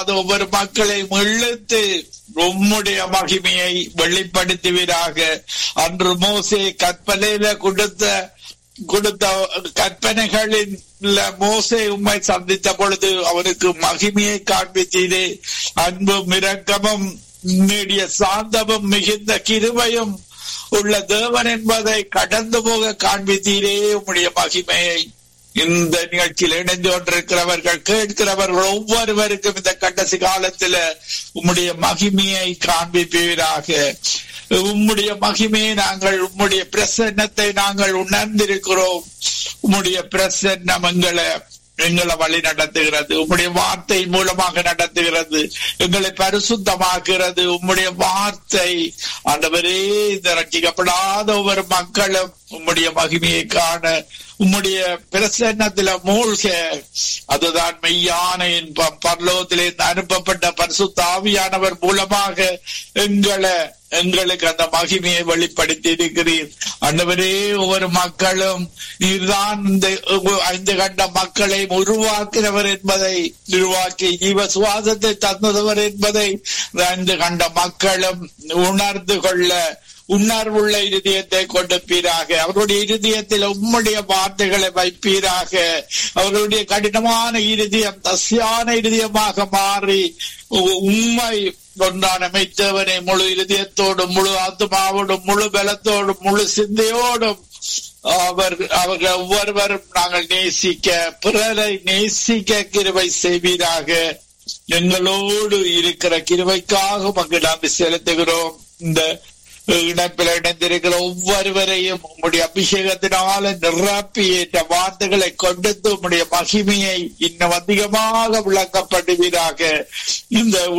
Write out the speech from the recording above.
ஒவ்வொரு மக்களையும் இழுத்து உம்முடைய மகிமையை வெளிப்படுத்துவீராக அன்று மோசே கற்பனையில கொடுத்த கொடுத்த கற்பனைகளின் மோசே உம்மை சந்தித்த பொழுது அவனுக்கு மகிமையை காண்பித்தீரே அன்பும் இரக்கமும் நீடிய சாந்தமும் மிகுந்த கிருபையும் உள்ள தேவன் என்பதை கடந்து போக காண்பித்தீரே உம்முடைய மகிமையை இந்த நிகழ்ச்சியில் இணைந்து கொண்டிருக்கிறவர்கள் கேட்கிறவர்கள் ஒவ்வொருவருக்கும் இந்த கடைசி காலத்துல உம்முடைய மகிமையை காண்பிப்பீராக உம்முடைய மகிமையை நாங்கள் உம்முடைய பிரசன்னத்தை நாங்கள் உணர்ந்திருக்கிறோம் உம்முடைய பிரசன்னம் எங்களை எங்களை வழி நடத்துகிறது உம்முடைய வார்த்தை மூலமாக நடத்துகிறது எங்களை பரிசுத்தமாக்குகிறது உம்முடைய வார்த்தை ஆண்டவரே இந்த ரட்சிக்கப்படாத ஒவ்வொரு மக்களும் உம்முடைய மகிமையை காண உம்முடைய பிரசன்னத்தில மூழ்க அதுதான் மெய்யான இன்பம் பரலோகத்திலே அனுப்பப்பட்ட பரிசுத்த ஆவியானவர் மூலமாக எங்களை எங்களுக்கு அந்த மகிமையை வெளிப்படுத்தி இருக்கிறீர் அண்டவரே ஒவ்வொரு மக்களும் நீர்தான் இந்த ஐந்து கண்ட மக்களை உருவாக்கினவர் என்பதை உருவாக்கி ஜீவ சுவாசத்தை தந்தவர் என்பதை ஐந்து கண்ட மக்களும் உணர்ந்து கொள்ள உணர்வுள்ள இருதயத்தை கொடுப்பீராக அவருடைய இருதயத்தில் உம்முடைய வார்த்தைகளை வைப்பீராக அவர்களுடைய கடினமான இருதயம் தசியான இருதயமாக மாறி உண்மை ஒன்றான மெய்த்தவனை முழு இருதயத்தோடும் முழு ஆத்மாவோடும் முழு பலத்தோடும் முழு சிந்தையோடும் அவர் அவர்கள் ஒவ்வொருவரும் நாங்கள் நேசிக்க பிறரை நேசிக்க கிருவை செய்வீராக எங்களோடு இருக்கிற கிருவைக்காக மக்கள் நாம் செலுத்துகிறோம் இந்த இணைப்பில் இணைந்திருக்கிற ஒவ்வொருவரையும் உம்முடைய அபிஷேகத்தினால நிரப்பி ஏற்ற வார்த்தைகளை கொடுத்து உம்முடைய மகிமையை இன்னும் அதிகமாக விளக்கப்படுவீராக இந்த